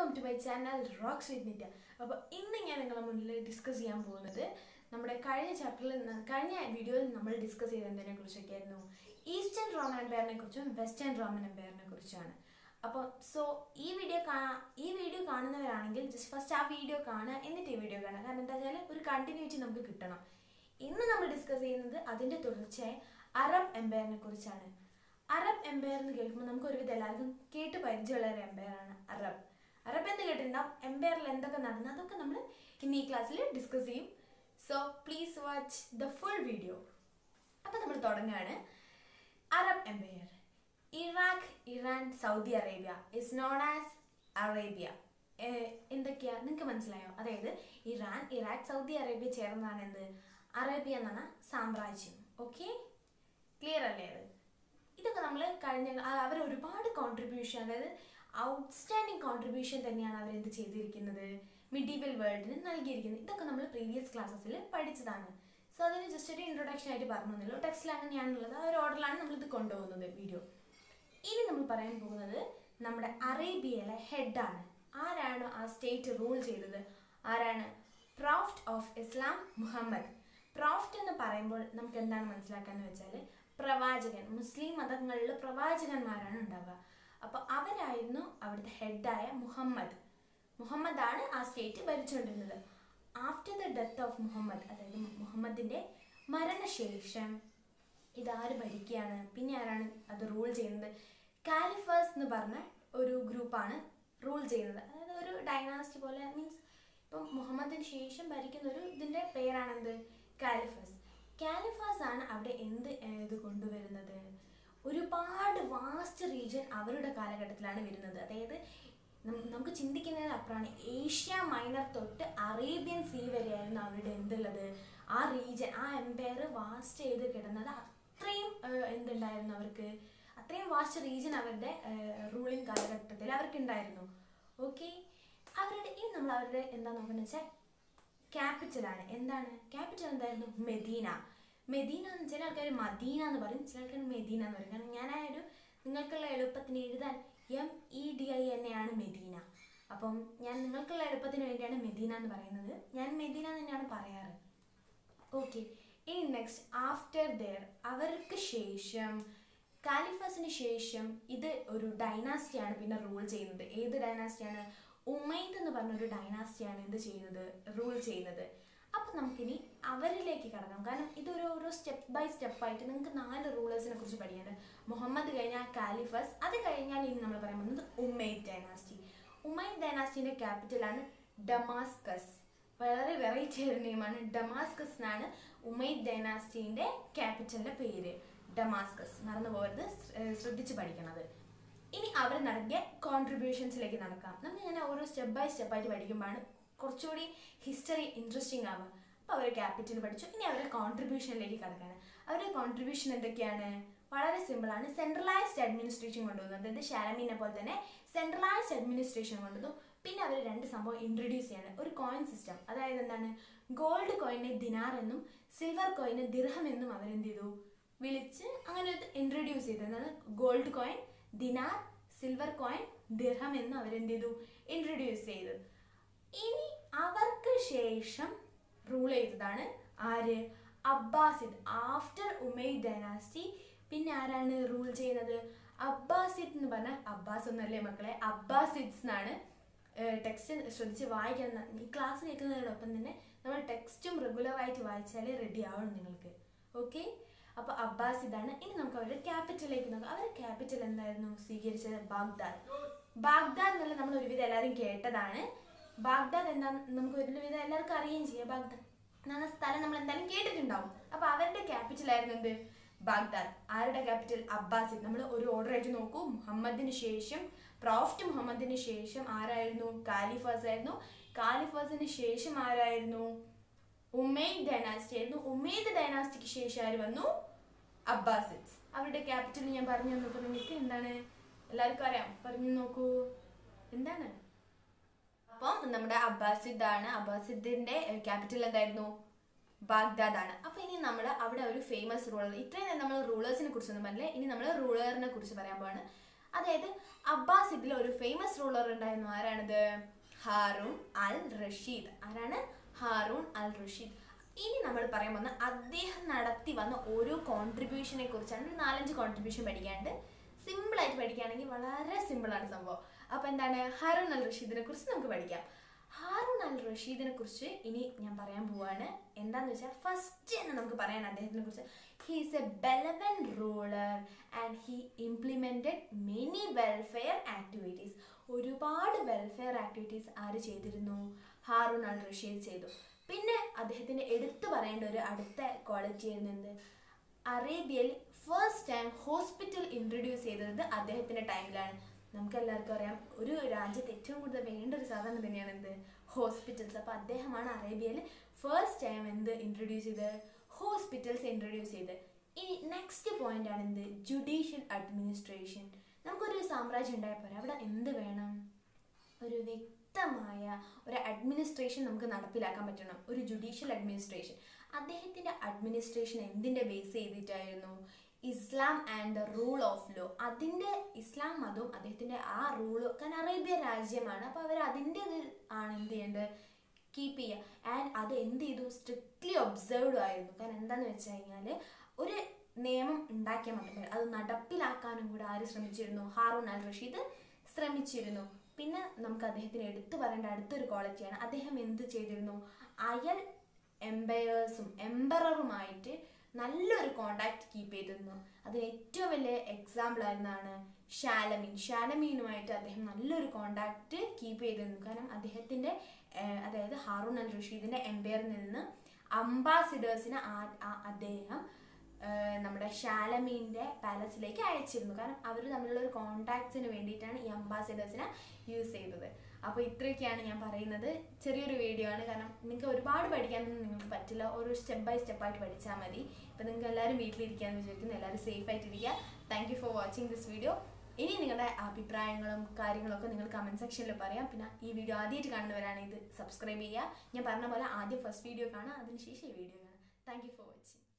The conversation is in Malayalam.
to my channel rocks with Nithya അപ്പോൾ ഇന്ന് ഞാൻ നിങ്ങളുടെ മുന്നിൽ ഡിസ്കസ് ചെയ്യാൻ പോകുന്നത് നമ്മുടെ കഴിഞ്ഞ ചാപ്റ്ററിൽ കഴിഞ്ഞ വീഡിയോയിൽ നമ്മൾ ഡിസ്കസ് ചെയ്തതിനെ കുറിച്ചൊക്കെ ആയിരുന്നു ഈസ്റ്റേൺ റോമൻ എംപയറിനെ കുറിച്ചും വെസ്റ്റേൺ റോമൻ എംപയറിനെ കുറിച്ചാണ് അപ്പോൾ സോ ഈ വീഡിയോ കാ ഈ വീഡിയോ കാണുന്നവരാണെങ്കിൽ ജസ്റ്റ് ഫസ്റ്റ് ആ വീഡിയോ കാണുക എന്നിട്ട് ഈ വീഡിയോ കാണുക കാരണം എന്താ വെച്ചാൽ ഒരു കണ്ടിന്യൂറ്റി നമുക്ക് കിട്ടണം ഇന്ന് നമ്മൾ ഡിസ്കസ് ചെയ്യുന്നത് അതിൻ്റെ തുടർച്ചയായ അറബ് എംപയറിനെ കുറിച്ചാണ് അറബ് എംപയർ എന്ന് കേൾക്കുമ്പോൾ നമുക്ക് ഒരുവിധം എല്ലാവർക്കും കേട്ട് പരിചയമുള്ള ഒരു എംപയറാണ് അറബ് അറബ് എന്ന് കേട്ടിട്ടുണ്ടാവും എംപയറിൽ എന്തൊക്കെ നടന്നു അതൊക്കെ നമ്മൾ ഇന്ന് ഈ ക്ലാസ്സിൽ ഡിസ്കസ് ചെയ്യും so please watch the full video അപ്പം നമ്മൾ തുടങ്ങുകയാണ് Arab empire Iraq Iran Saudi Arabia is known as Arabia എന്തൊക്കെയാ നിങ്ങൾക്ക് മനസ്സിലായോ അതായത് ഇറാൻ ഇറാഖ് സൗദി അറേബ്യ ചേർന്നതാണ് എന്ത് അറേബ്യ എന്നാണ് സാമ്രാജ്യം ഓക്കെ ക്ലിയർ അല്ലേ അത് ഇതൊക്കെ നമ്മൾ കഴിഞ്ഞ അവർ ഒരുപാട് കോൺട്രിബ്യൂഷൻ അതായത് ഔട്ട്സ്റ്റാൻഡിങ് കോൺട്രിബ്യൂഷൻ തന്നെയാണ് അവർ എന്ത് ചെയ്തിരിക്കുന്നത് മിഡീവൽ വേൾഡിന് നൽകിയിരിക്കുന്നത് ഇതൊക്കെ നമ്മൾ പ്രീവിയസ് ക്ലാസ്സസിൽ പഠിച്ചതാണ് സോ അതിന് ജസ്റ്റ് ഒരു ഇൻട്രൊഡക്ഷൻ ആയിട്ട് പറഞ്ഞു തന്നല്ലോ ടെക്സ്റ്റിൽ അങ്ങനെയാണുള്ളത് ആ ഒരു ഓർഡറിലാണ് നമ്മളിത് കൊണ്ടുപോകുന്നത് വീഡിയോ ഇനി നമ്മൾ പറയാൻ പോകുന്നത് നമ്മുടെ അറേബ്യയിലെ ഹെഡാണ് ആരാണ് ആ സ്റ്റേറ്റ് റൂൾ ചെയ്തത് ആരാണ് പ്രോഫ്റ്റ് ഓഫ് ഇസ്ലാം മുഹമ്മദ് പ്രോഫ്റ്റ് എന്ന് പറയുമ്പോൾ നമുക്ക് എന്താണ് മനസ്സിലാക്കാന്ന് വെച്ചാൽ പ്രവാചകൻ മുസ്ലിം മതങ്ങളിൽ പ്രവാചകന്മാരാണ് ഉണ്ടാവുക അപ്പോൾ അവരായിരുന്നു അവിടുത്തെ ഹെഡായ മുഹമ്മദ് മുഹമ്മദ് ആണ് ആ സ്റ്റേറ്റ് ഭരിച്ചുകൊണ്ടിരുന്നത് after the death of Muhammad അതായത് മുഹമ്മദിന്റെ മരണശേഷം ഇതാര് ഭരിക്കുകയാണ് പിന്നെ ആരാണ് അത് റൂൾ ചെയ്യുന്നത് കാലിഫേഴ്സ് എന്ന് പറഞ്ഞ ഒരു ഗ്രൂപ്പാണ് റൂൾ ചെയ്യുന്നത് അതായത് ഒരു ഡൈനാസ്റ്റി പോലെ മീൻസ് ഇപ്പം മുഹമ്മദിന് ശേഷം ഭരിക്കുന്ന ഒരു ഇതിന്റെ പേരാണെന്ത് കാലിഫേഴ്സ് കാലിഫേഴ്സ് ആണ് അവിടെ എന്ത് ഇത് കൊണ്ടുവരുന്നത് ഒരുപാട് വാസ്റ്റ് റീജിയൻ അവരുടെ കാലഘട്ടത്തിലാണ് വരുന്നത് അതായത് നമുക്ക് ചിന്തിക്കുന്നതിന് അപ്പുറമാണ് ഏഷ്യ മൈനർ തൊട്ട് അറേബ്യൻ സീ വരെയായിരുന്നു അവരുടെ എന്തുള്ളത് ആ റീജിയൻ ആ എംപയർ വാസ്റ്റ് ചെയ്ത് കിടന്നത് അത്രയും എന്തുണ്ടായിരുന്നു അവർക്ക് അത്രയും വാസ്റ്റ് റീജിയൻ അവരുടെ റൂളിംഗ് കാലഘട്ടത്തിൽ അവർക്ക് ഉണ്ടായിരുന്നു ഓക്കെ അവരുടെ ഇനി നമ്മൾ അവരുടെ എന്താ നോക്കുന്നത് വെച്ചാൽ ക്യാപിറ്റലാണ് എന്താണ് ക്യാപിറ്റൽ എന്തായിരുന്നു മെദീന മെദീന എന്ന് ചില ആൾക്കാർ മദീന എന്ന് പറയും ചില ആൾക്കാർ മെദീന എന്ന് പറയും കാരണം ഞാനായൊരു നിങ്ങൾക്കുള്ള എളുപ്പത്തിന് എഴുതാൻ എം ഇ ഡി ഐ തന്നെയാണ് മെദീന അപ്പം ഞാൻ നിങ്ങൾക്കുള്ള എളുപ്പത്തിന് വേണ്ടിയാണ് മെദീന എന്ന് പറയുന്നത് ഞാൻ മെദീന തന്നെയാണ് പറയാറ് ഓക്കെ ഇനി നെക്സ്റ്റ് ആഫ്റ്റർ ദർ അവർക്ക് ശേഷം കാലിഫസിന് ശേഷം ഇത് ഒരു ഡൈനാസ്റ്റിയാണ് പിന്നെ റൂൾ ചെയ്യുന്നത് ഏത് ഡൈനാസ്റ്റിയാണ് ഉമൈദ് എന്ന് പറഞ്ഞൊരു ഡൈനാസ്റ്റിയാണ് എന്ത് ചെയ്യുന്നത് റൂൾ ചെയ്യുന്നത് അപ്പം നമുക്കിനി അവരിലേക്ക് കടക്കാം കാരണം ഇതൊരു ഓരോ സ്റ്റെപ്പ് ബൈ സ്റ്റെപ്പ് ആയിട്ട് നിങ്ങൾക്ക് നാല് റൂളേഴ്സിനെ കുറിച്ച് പഠിക്കാനുണ്ട് മുഹമ്മദ് കഴിഞ്ഞാൽ കാലിഫസ് അത് കഴിഞ്ഞാൽ ഇനി നമ്മൾ പറയാൻ പോകുന്നത് ഉമൈദ് ഡൈനാസ്റ്റി ഉമൈദ് ഡൈനാസ്റ്റിന്റെ ക്യാപിറ്റലാണ് ഡമാസ്കസ് വളരെ വെറൈറ്റി ഒരു നെയിമാണ് ഡമാസ്കസ് എന്നാണ് ഉമൈദ് ഡൈനാസ്റ്റിന്റെ ക്യാപിറ്റലിന്റെ പേര് ഡമാസ്കസ് മറന്നു പോകരുത് ശ്രദ്ധിച്ച് പഠിക്കണത് ഇനി അവർ നടത്തിയ കോൺട്രിബ്യൂഷൻസിലേക്ക് നടക്കാം നമുക്ക് ഇങ്ങനെ ഓരോ സ്റ്റെപ്പ് ബൈ സ്റ്റെപ്പ് ആയിട്ട് പഠിക്കുമ്പോഴാണ് കുറച്ചുകൂടി ഹിസ്റ്ററി ഇൻട്രസ്റ്റിംഗ് ആവുക അപ്പോൾ അവർ ക്യാപിറ്റൽ പഠിച്ചു ഇനി അവരുടെ കോൺട്രിബ്യൂഷനിലേക്ക് കടക്കാണ് അവരുടെ കോൺട്രിബ്യൂഷൻ എന്തൊക്കെയാണ് വളരെ സിമ്പിൾ ആണ് സെൻട്രലൈസ്ഡ് അഡ്മിനിസ്ട്രേഷൻ കൊണ്ടുവന്നു അതായത് ഷാലമീനെ പോലെ തന്നെ സെൻട്രലൈസ്ഡ് അഡ്മിനിസ്ട്രേഷൻ കൊണ്ടുവന്നു പിന്നെ അവർ രണ്ട് സംഭവം ഇൻട്രൊഡ്യൂസ് ചെയ്യാണ് ഒരു കോയിൻ സിസ്റ്റം അതായത് എന്താണ് ഗോൾഡ് കോയിനെ ദിനാർ എന്നും സിൽവർ കോയിനെ ദിർഹം എന്നും അവരെന്ത് ചെയ്തു വിളിച്ച് അങ്ങനെ ഇൻട്രൊഡ്യൂസ് ചെയ്തു അതായത് ഗോൾഡ് കോയിൻ ദിനാർ സിൽവർ കോയിൻ ദിർഹം എന്ന് അവരെന്ത് ചെയ്തു ഇൻട്രൊഡ്യൂസ് ചെയ്തു ഇനി അവർക്ക് ശേഷം റൂൾ ചെയ്തതാണ് ആര് അബ്ബാസിദ് ആഫ്റ്റർ ഉമൈദ് ഡൈനാസ്റ്റി പിന്നെ ആരാണ് റൂൾ ചെയ്യുന്നത് അബ്ബാസിദ് എന്ന് പറഞ്ഞാൽ അബ്ബാസ് ഒന്നല്ലേ മക്കളെ അബ്ബാസിദ്സ് എന്നാണ് ടെക്സ്റ്റ് ശ്രദ്ധിച്ച് വായിക്കാൻ ഈ ക്ലാസ് കേൾക്കുന്നതിനോടൊപ്പം തന്നെ നമ്മൾ ടെക്സ്റ്റും റെഗുലർ ആയിട്ട് വായിച്ചാലേ റെഡി ആവണം നിങ്ങൾക്ക് ഓക്കെ അപ്പോൾ അബ്ബാസ് ഇതാണ് ഇനി നമുക്ക് അവരുടെ ക്യാപിറ്റലിലേക്ക് നോക്കാം അവരുടെ ക്യാപിറ്റൽ എന്തായിരുന്നു സ്വീകരിച്ചത് ബാഗ്ദാദ് ബാഗ്ദാദ് എന്നുള്ള നമ്മൾ ഒരുവിധം എല്ലാവരും കേട്ടതാണ് ബാഗ്ദാദ് എന്താ നമുക്ക് ഒരുവിധം എല്ലാവർക്കും അറിയുകയും ചെയ്യാം ബാഗ്ദാദ് എന്ന സ്ഥലം നമ്മൾ എന്തായാലും കേട്ടിട്ടുണ്ടാവും അപ്പൊ അവരുടെ ക്യാപിറ്റൽ ആയിരുന്നു എന്ത് ബാഗ്ദാദ് ആരുടെ ക്യാപിറ്റൽ അബ്ബാസിദ് നമ്മൾ ഒരു ഓർഡർ ആയിട്ട് നോക്കൂ മുഹമ്മദിന് ശേഷം പ്രോഫ്റ്റ് മുഹമ്മദിന് ശേഷം ആരായിരുന്നു കാലിഫാസ് ആയിരുന്നു കാലിഫാസിന് ശേഷം ആരായിരുന്നു ഉമേദ് ഡൈനാസ്റ്റി ആയിരുന്നു ഉമേദ് ഡൈനാസ്റ്റിക്ക് ശേഷം ആര് വന്നു അബ്ബാസിദ്സ് അവരുടെ ക്യാപിറ്റൽ ഞാൻ പറഞ്ഞു തന്നപ്പോൾ നിങ്ങൾക്ക് എന്താണ് എല്ലാവർക്കും അറിയാം പറഞ്ഞു നോക്കൂ എന്താണ് അപ്പം നമ്മുടെ അബ്ബാസിദ് ആണ് അബ്ബാസിദിന്റെ ക്യാപിറ്റൽ എന്തായിരുന്നു ബാഗ്ദാദ് ആണ് അപ്പൊ ഇനി നമ്മൾ അവിടെ ഒരു ഫേമസ് റൂളർ ഇത്രയും നമ്മൾ റൂളേഴ്സിനെ കുറിച്ചൊന്നും പറഞ്ഞില്ല ഇനി നമ്മൾ റൂളറിനെ കുറിച്ച് പറയാൻ പോവാണ് അതായത് അബ്ബാസിദിൽ ഒരു ഫേമസ് റൂളർ ഉണ്ടായിരുന്നു ആരാണിത് ഹാറൂൺ അൽ റഷീദ് ആരാണ് ഹാറൂൺ അൽ റഷീദ് ഇനി നമ്മൾ പറയാൻ പോകുന്ന അദ്ദേഹം നടത്തി വന്ന ഓരോ കോൺട്രിബ്യൂഷനെ കുറിച്ചാണ് ഒരു നാലഞ്ച് കോൺട്രിബ്യൂഷൻ പഠിക്കാണ്ട് സിമ്പിൾ ആയിട്ട് പഠിക്കുകയാണെങ്കിൽ വളരെ സിമ്പിൾ ആണ് സംഭവം അപ്പൊ എന്താണ് ഹാറൂൺ അൽ റഷീദിനെ കുറിച്ച് നമുക്ക് പഠിക്കാം ഹാറൂൺ അൽ റഷീദിനെ കുറിച്ച് ഇനി ഞാൻ പറയാൻ പോവാണ് എന്താന്ന് വെച്ചാൽ ഫസ്റ്റ് തന്നെ നമുക്ക് പറയാൻ അദ്ദേഹത്തിനെ കുറിച്ച് he's a benevolent ruler and he implemented many welfare activities ഒരുപാട് വെൽഫെയർ ആക്ടിവിറ്റീസ് ആര് ചെയ്തിരുന്നു ഹാറൂൺ അൽ റഷീദ് ചെയ്തു പിന്നെ അദ്ദേഹത്തിന്റെ എടുത്തു പറയേണ്ട ഒരു അടുത്ത ക്വാളിറ്റി ആയിരുന്നു എന്ത് അറേബ്യയിൽ ഫസ്റ്റ് ടൈം ഹോസ്പിറ്റൽ ഇൻട്രൊഡ്യൂസ് ചെയ്തത് അദ്ദേഹത്തിന്റെ ടൈമിലാണ് നമുക്ക് എല്ലാവർക്കും അറിയാം ഒരു രാജ്യത്ത് ഏറ്റവും കൂടുതൽ വേണ്ട ഒരു സാധനം തന്നെയാണ് എന്ത് ഹോസ്പിറ്റൽസ് അപ്പോൾ അദ്ദേഹമാണ് അറേബ്യയിൽ ഫസ്റ്റ് ടൈം എന്ത് ഇൻട്രൊഡ്യൂസ് ചെയ്തത് ഹോസ്പിറ്റൽസ് ഇൻട്രൊഡ്യൂസ് ചെയ്ത് ഇനി നെക്സ്റ്റ് പോയിന്റ് ആണ് എന്ത് ജുഡീഷ്യൽ അഡ്മിനിസ്ട്രേഷൻ നമുക്കൊരു സാമ്രാജ്യം ഉണ്ടായപ്പോൾ അവിടെ എന്ത് വേണം ഒരു വ്യക്തമായ ഒരു അഡ്മിനിസ്ട്രേഷൻ നമുക്ക് നടപ്പിലാക്കാൻ പറ്റണം ഒരു ജുഡീഷ്യൽ അഡ്മിനിസ്ട്രേഷൻ അദ്ദേഹത്തിന്റെ അഡ്മിനിസ്ട്രേഷൻ എന്തിന്റെ ബേസ് ചെയ്തിട്ടായിരുന്നു Islam and the rule of law അതിന്റെ ഇസ്ലാം മതവും അദ്ദേഹത്തിന്റെ ആ റൂൾ കാരണം അറേബ്യ രാജ്യമാണ് അപ്പോൾ അവർ അതിൻ്റെ ആണ് എന്ത് ചെയ്യേണ്ടത് കീപ്പ് ചെയ്യുക ആൻഡ് അത് എന്ത് ചെയ്തു സ്ട്രിക്ട്ലി ഒബ്സർവ്ഡ് ആയിരുന്നു കാരണം എന്താന്ന് വെച്ച് കഴിഞ്ഞാൽ ഒരു നിയമം ഉണ്ടാക്കിയാൽ മാത്രമേ അത് നടപ്പിലാക്കാനും കൂടെ ആര് ശ്രമിച്ചിരുന്നു ഹാറൂൺ അൽ റഷീദ് ശ്രമിച്ചിരുന്നു പിന്നെ നമുക്ക് അദ്ദേഹത്തിന് എടുത്തു പറയേണ്ട അടുത്തൊരു ക്വാളിറ്റിയാണ് അദ്ദേഹം എന്ത് ചെയ്തിരുന്നു അയൽ എംപയേഴ്സും എംബററുമായിട്ട് നല്ലൊരു കോണ്ടാക്ട് കീപ്പ് ചെയ്തിരുന്നു അതിന് ഏറ്റവും വലിയ എക്സാമ്പിൾ ആയിരുന്നാണ് ഷാലമീൻ ഷാലമീനുമായിട്ട് അദ്ദേഹം നല്ലൊരു കോണ്ടാക്ട് കീപ്പ് ചെയ്തിരുന്നു കാരണം അദ്ദേഹത്തിന്റെ അതായത് ഹാറൂൺ അൽ റഷീദിന്റെ എംപയറിൽ നിന്ന് അംബാസിഡേഴ്സിനെ അദ്ദേഹം നമ്മുടെ ഷാലമീൻ്റെ പാലസിലേക്ക് അയച്ചിരുന്നു കാരണം അവർ തമ്മിലുള്ള ഒരു കോണ്ടാക്ട്സിന് വേണ്ടിയിട്ടാണ് ഈ അംബാസിഡേഴ്സിനെ യൂസ് ചെയ്തത് അപ്പോൾ ഇത്രയൊക്കെയാണ് ഞാൻ പറയുന്നത് ചെറിയൊരു വീഡിയോ ആണ് കാരണം നിങ്ങൾക്ക് ഒരുപാട് പഠിക്കാനൊന്നും നിങ്ങൾക്ക് പറ്റില്ല ഒരു സ്റ്റെപ്പ് ബൈ സ്റ്റെപ്പ് ആയിട്ട് പഠിച്ചാൽ മതി ഇപ്പം നിങ്ങൾക്ക് എല്ലാവരും വീട്ടിലിരിക്കാമെന്ന് വിചാരിക്കുന്നു എല്ലാവരും സേഫ് ആയിട്ടിരിക്കുക thank you for watching this video ഇനി നിങ്ങളുടെ അഭിപ്രായങ്ങളും കാര്യങ്ങളൊക്കെ നിങ്ങൾ കമൻറ്റ് സെക്ഷനിൽ പറയാം പിന്നെ ഈ വീഡിയോ ആദ്യമായിട്ട് കാണുന്നവരാണ് ഇത് സബ്സ്ക്രൈബ് ചെയ്യുക ഞാൻ പറഞ്ഞ പോലെ ആദ്യം ഫസ്റ്റ് വീഡിയോ കാണാം അതിനുശേഷം ഈ വീഡിയോ കാണാം താങ്ക് യു ഫോർ വാച്ചിങ്